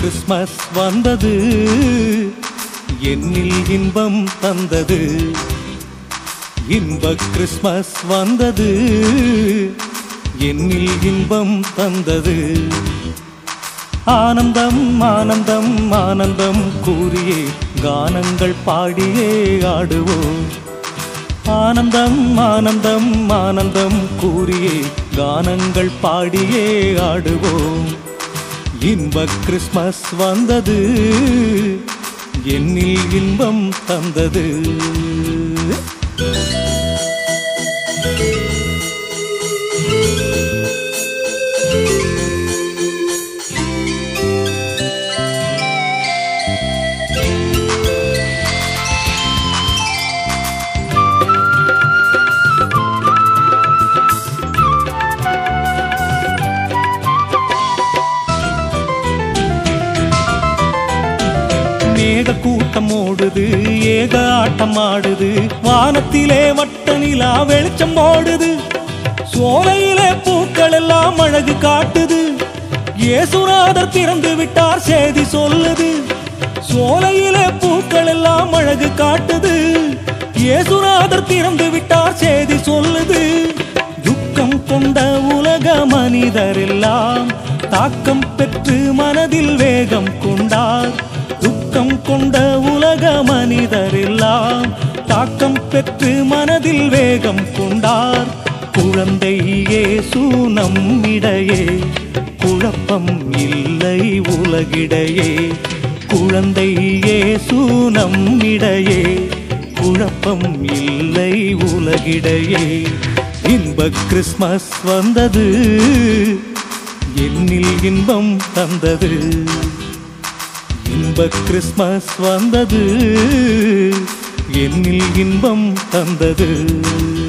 Christmas வந்தது என்னில் இன்பம் தந்தது இன்ப கிறிஸ்மஸ் வந்தது என்னில் இன்பம் தந்தது ஆனந்தம் ஆனந்தம் ஆனந்தம் கூறியே கானங்கள் பாடியே ஆடுவோம் ஆனந்தம் ஆனந்தம் ஆனந்தம் கூறியே கானங்கள் பாடியே ஆடுவோம் இன்ப கிறிஸ்மஸ் வந்தது என்னில் இன்பம் தந்தது மேக கூட்டம் ஓடுது ஏக ஆட்டம் ஆடுது வானத்திலே வட்ட நிலா வெளிச்சம் ஓடுது சோலையிலே பூக்கள் எல்லாம் அழகு காட்டுது இயேசுநாதர் திறந்து விட்டார் செய்தி சொல்லுது சோலையிலே பூக்கள் எல்லாம் அழகு காட்டுது இயேசுநாதர் திறந்து விட்டார் செய்தி சொல்லுது துக்கம் கொண்ட உலக மனிதரெல்லாம் தாக்கம் பெற்று மனதில் வேகம் கொண்டார் துக்கம் கொண்ட உலக மனிதரெல்லாம் தாக்கம் பெற்று மனதில் வேகம் கொண்டார் குழந்தை இயேசு நம்மிடையே குழப்பம் இல்லை உலகிடையே குழந்தை இயேசு நம்மிடையே குழப்பம் இல்லை உலகிடையே இன்ப கிறிஸ்மஸ் வந்தது என்னில் இன்பம் தந்தது இன்ப கிறிஸ்மஸ் வந்தது என்னில் இன்பம் தந்தது